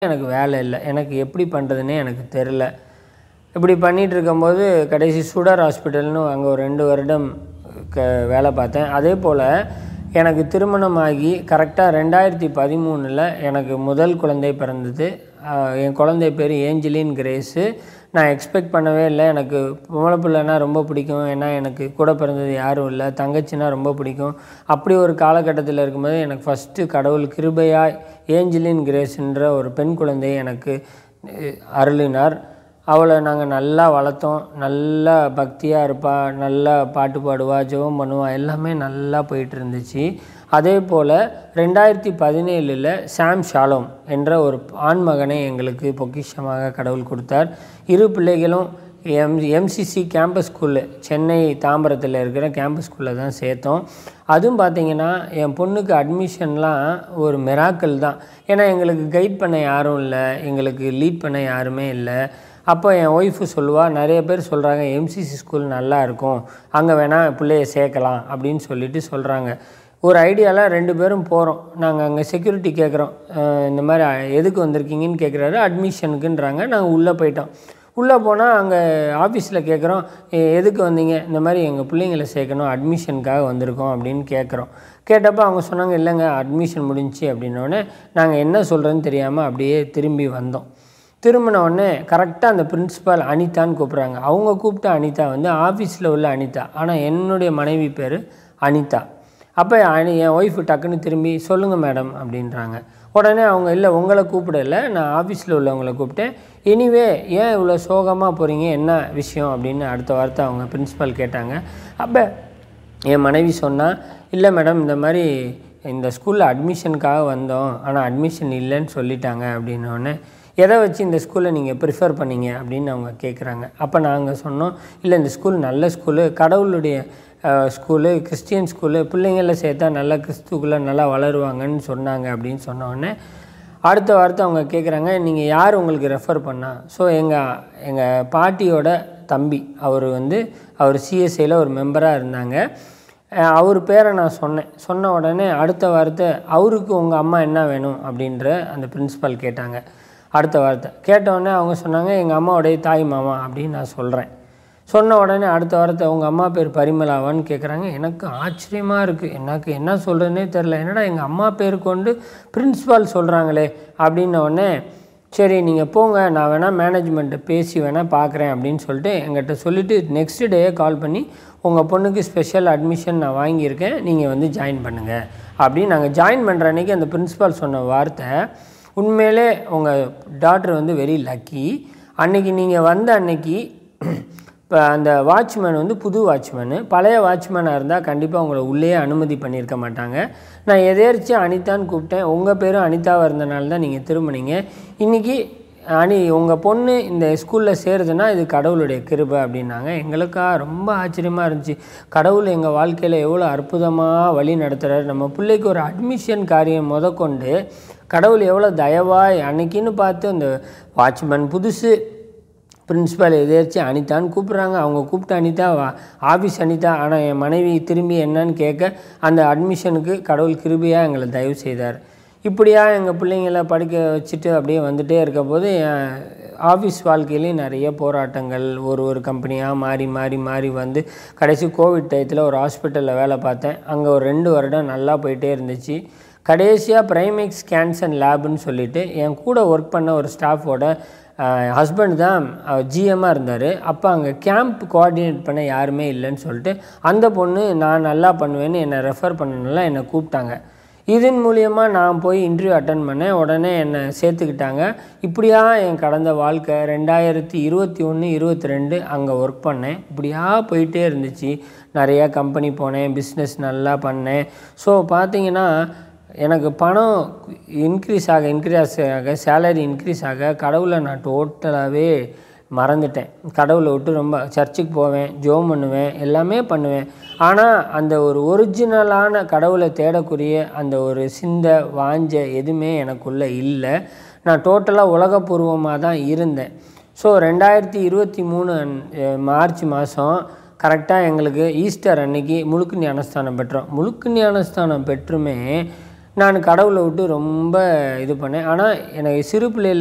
எனக்கு வேலை இல்லை எனக்கு எப்படி பண்ணுறதுனே எனக்கு தெரில இப்படி பண்ணிகிட்டு இருக்கும்போது கடைசி சுடர் ஹாஸ்பிட்டல்னு அங்கே ஒரு ரெண்டு வருடம் க வேலை பார்த்தேன் அதே போல் எனக்கு திருமணமாகி கரெக்டாக ரெண்டாயிரத்தி பதிமூணில் எனக்கு முதல் குழந்தை பிறந்தது ஆஹ் என் குழந்தை பேர் ஏஞ்சலின் கிரேஸு நான் எக்ஸ்பெக்ட் பண்ணவே இல்லை எனக்கு பொம்பளை பிள்ளைனா ரொம்ப பிடிக்கும் ஏன்னா எனக்கு கூட பிறந்தது யாரும் இல்லை தங்கச்சினா ரொம்ப பிடிக்கும் அப்படி ஒரு காலகட்டத்தில் இருக்கும்போது எனக்கு ஃபஸ்ட்டு கடவுள் கிருபையாய் ஏஞ்சலின் கிரேஸ்ன்ற ஒரு பெண் குழந்தையை எனக்கு அஹ், அருளினார் அவளை நாங்கள் நல்லா வளர்த்தோம் நல்லா பக்தியாக இருப்பா நல்லா பாட்டு பாடுவா ஜெபம் பண்ணுவா எல்லாமே நல்லா போயிட்டு இருந்துச்சு அதே போல் ரெண்டாயிரத்தி பதினேழில் சாம் ஷாலோம் என்ற ஒரு ஆண் மகனை எங்களுக்கு பொக்கிஷமாக கடவுள் கொடுத்தார் இரு பிள்ளைகளும் M MCC campus school Chennai தாம்பரத்தில் இருக்கிற கேம்பஸ் ஸ்கூலில் தான் சேர்த்தோம் அதுவும் பார்த்தீங்கன்னா என் பொண்ணுக்கு அட்மிஷன்லாம் ஒரு மிராக்கிள் தான் ஏன்னா எங்களுக்கு கைட் பண்ண யாரும் இல்லை எங்களுக்கு லீட் பண்ண யாருமே இல்லை அப்போ என் ஒய்ஃபு சொல்லுவா நிறைய பேர் சொல்கிறாங்க எம்சிசி ஸ்கூல் நல்லா இருக்கும் அங்கே வேணால் பிள்ளைய சேர்க்கலாம் அப்படின்னு சொல்லிட்டு சொல்கிறாங்க ஒரு ஐடியாவில் ரெண்டு பேரும் போகிறோம் நாங்கள் அங்கே செக்யூரிட்டி கேட்குறோம் இந்த மாதிரி எதுக்கு வந்திருக்கீங்கன்னு கேட்குறாரு அட்மிஷனுக்குன்றாங்க நாங்கள் உள்ளே போயிட்டோம் உள்ளே போனால் அங்கே ஆஃபீஸில் கேட்குறோம் எதுக்கு வந்தீங்க இந்த மாதிரி எங்கள் பிள்ளைங்களை சேர்க்கணும் அட்மிஷனுக்காக வந்திருக்கோம் அப்படின்னு கேட்குறோம் கேட்டப்போ அவங்க சொன்னாங்க இல்லைங்க அட்மிஷன் முடிஞ்சுச்சு அப்படின்னோடனே நாங்கள் என்ன சொல்கிறேன்னு தெரியாமல் அப்படியே திரும்பி வந்தோம் திரும்பின உடனே கரெக்டாக அந்த பிரின்ஸிபால் அனிதான்னு கூப்பிட்றாங்க அவங்க கூப்பிட்ட அனிதா வந்து ஆஃபீஸில் உள்ள அனிதா ஆனால் என்னுடைய மனைவி பேர் அனிதா அப்போ அனி என் ஒய்ஃபு டக்குன்னு திரும்பி சொல்லுங்கள் மேடம் அப்படின்றாங்க உடனே அவங்க இல்லை உங்களை கூப்பிடல நான் ஆஃபீஸில் உள்ளவங்களை கூப்பிட்டேன் எனிவே ஏன் இவ்வளோ சோகமாக போகிறீங்க என்ன விஷயம் அப்படின்னு அடுத்த வார்த்தை அவங்க பிரின்ஸிபால் கேட்டாங்க அப்போ என் மனைவி சொன்னால் இல்லை மேடம் இந்த மாதிரி இந்த ஸ்கூலில் அட்மிஷனுக்காக வந்தோம் ஆனால் அட்மிஷன் இல்லைன்னு சொல்லிட்டாங்க அப்படின்னோடனே எதை வச்சு இந்த ஸ்கூலை நீங்கள் ப்ரிஃபர் பண்ணீங்க அப்படின்னு அவங்க கேட்குறாங்க அப்போ நாங்கள் சொன்னோம் இல்லை இந்த ஸ்கூல் நல்ல ஸ்கூலு கடவுளுடைய அஹ், ஸ்கூலு கிறிஸ்டியன் ஸ்கூலு பிள்ளைங்கள சேர்த்தா நல்லா கிறிஸ்துக்குள்ளே நல்லா வளருவாங்கன்னு சொன்னாங்க அப்படின்னு சொன்ன உடனே அடுத்த வார்த்தை அவங்க கேட்குறாங்க நீங்கள் யார் உங்களுக்கு ரெஃபர் பண்ணா ஸோ எங்கள் எங்கள் பாட்டியோட தம்பி அவர் வந்து அவர் சிஎஸ்ஐயில் ஒரு மெம்பராக இருந்தாங்க அஹ் அவர் பேரை நான் சொன்னேன் சொன்ன உடனே அடுத்த வார்த்தை அவருக்கு உங்கள் அம்மா என்ன வேணும் அப்படின்ற அந்த பிரின்ஸிபால் கேட்டாங்க அடுத்த வார்த்தை கேட்ட உடனே அவங்க சொன்னாங்க எங்கள் அம்மாவுடைய தாய் மாமா அப்படின்னு நான் சொல்கிறேன் சொன்ன உடனே அடுத்த வாரத்தை உங்கள் அம்மா பேர் பரிமளாவான்னு கேட்குறாங்க எனக்கு ஆச்சரியமாக இருக்குது எனக்கு என்ன சொல்கிறதுனே தெரில என்னடா எங்கள் அம்மா பேர் கொண்டு பிரின்ஸிபால் சொல்கிறாங்களே அப்படின்ன உடனே சரி நீங்கள் போங்க நான் வேணால் மேனேஜ்மெண்ட்டை பேசி வேணால் பார்க்குறேன் அப்படின்னு சொல்லிட்டு எங்கிட்ட சொல்லிவிட்டு நெக்ஸ்ட் டேயே கால் பண்ணி உங்கள் பொண்ணுக்கு ஸ்பெஷல் அட்மிஷன் நான் வாங்கியிருக்கேன் நீங்கள் வந்து ஜாயின் பண்ணுங்கள் அப்படின்னு நாங்கள் ஜாயின் பண்ணுற அன்றைக்கி அந்த பிரின்ஸிபால் சொன்ன வார்த்தை உண்மையிலே உங்கள் டாக்டர் வந்து வெரி லக்கி அன்னைக்கு நீங்கள் வந்த அன்னைக்கு இப்போ அந்த வாட்ச்மேன் வந்து புது வாட்ச்மேனு பழைய வாட்ச்மேனாக இருந்தால் கண்டிப்பாக உங்களை உள்ளே அனுமதி பண்ணியிருக்க மாட்டாங்க நான் எதேர்ச்சியாக அனிதான்னு கூப்பிட்டேன் உங்கள் பேரும் அனிதாவாக இருந்தனால தான் நீங்கள் திரும்பினீங்க இன்றைக்கி அனி உங்கள் பொண்ணு இந்த ஸ்கூலில் சேருதுன்னா இது கடவுளுடைய கிருபை அப்படின்னாங்க எங்களுக்கா ரொம்ப ஆச்சரியமாக இருந்துச்சு கடவுள் எங்கள் வாழ்க்கையில் எவ்வளோ அற்புதமாக வழி நடத்துகிறார் நம்ம பிள்ளைக்கு ஒரு அட்மிஷன் காரியம் முதற்கொண்டு கடவுள் எவ்வளோ தயவாய் அன்னைக்குன்னு பார்த்து அந்த வாட்ச்மேன் புதுசு பிரின்ஸிபால் எதேர்ச்சி அனிதான்னு கூப்பிட்றாங்க அவங்க கூப்பிட்ட அனிதா வா- ஆஃபீஸ் அனிதா ஆனால் என் மனைவி திரும்பி என்னன்னு கேட்க அந்த அட்மிஷனுக்கு கடவுள் கிருபையாக எங்களை தயவு செய்தார் இப்படியா எங்கள் பிள்ளைங்கள படிக்க வச்சுட்டு அப்படியே வந்துட்டே இருக்க போது என் ஆஃபீஸ் வாழ்க்கையிலையும் நிறைய போராட்டங்கள் ஒரு ஒரு கம்பெனியாக மாறி மாறி மாறி வந்து கடைசி கோவிட் டயத்தில் ஒரு ஹாஸ்பிட்டலில் வேலை பார்த்தேன் அங்கே ஒரு ரெண்டு வருடம் நல்லா போயிட்டே இருந்துச்சு கடைசியாக பிரைமேக்ஸ் கேன்சர் லேப்னு சொல்லிட்டு என் கூட ஒர்க் பண்ண ஒரு ஸ்டாஃபோட ஹஸ்பண்ட் தான் ஜிஎம்மாக இருந்தார் அப்போ அங்கே கேம்ப் கோஆர்டினேட் பண்ண யாருமே இல்லைன்னு சொல்லிட்டு அந்த பொண்ணு நான் நல்லா பண்ணுவேன்னு என்னை ரெஃபர் பண்ணனால என்னை கூப்பிட்டாங்க இதன் மூலியமாக நான் போய் இன்டர்வியூ அட்டன் பண்ணேன் உடனே என்னை சேர்த்துக்கிட்டாங்க இப்படியா என் கடந்த வாழ்க்கை ரெண்டாயிரத்தி இருபத்தி ஒன்று இருபத்தி ரெண்டு அங்கே ஒர்க் பண்ணேன் இப்படியா போயிட்டே இருந்துச்சு நிறையா கம்பெனி போனேன் பிஸ்னஸ் நல்லா பண்ணேன் ஸோ பார்த்தீங்கன்னா எனக்கு பணம் இன்க்ரீஸ் ஆக இன்க்ரீஸ் ஆக சேலரி இன்க்ரீஸ் ஆக கடவுளை நான் டோட்டலாகவே மறந்துட்டேன் கடவுளை விட்டு ரொம்ப சர்ச்சுக்கு போவேன் ஜோம் பண்ணுவேன் எல்லாமே பண்ணுவேன் ஆனால் அந்த ஒரு ஒரிஜினலான கடவுளை தேடக்கூடிய அந்த ஒரு சிந்த வாஞ்ச எதுவுமே எனக்குள்ளே இல்லை நான் டோட்டலாக உலகப்பூர்வமாக தான் இருந்தேன் ஸோ ரெண்டாயிரத்தி இருபத்தி மூணு மார்ச் மாதம் கரெக்டாக எங்களுக்கு ஈஸ்டர் அன்னைக்கு முழுக்கு ஞானஸ்தானம் பெற்றோம் முழுக்கு ஞானஸ்தானம் பெற்றுமே நான் கடவுளை விட்டு ரொம்ப இது பண்ணேன் ஆனால் எனக்கு சிறு பிள்ளையில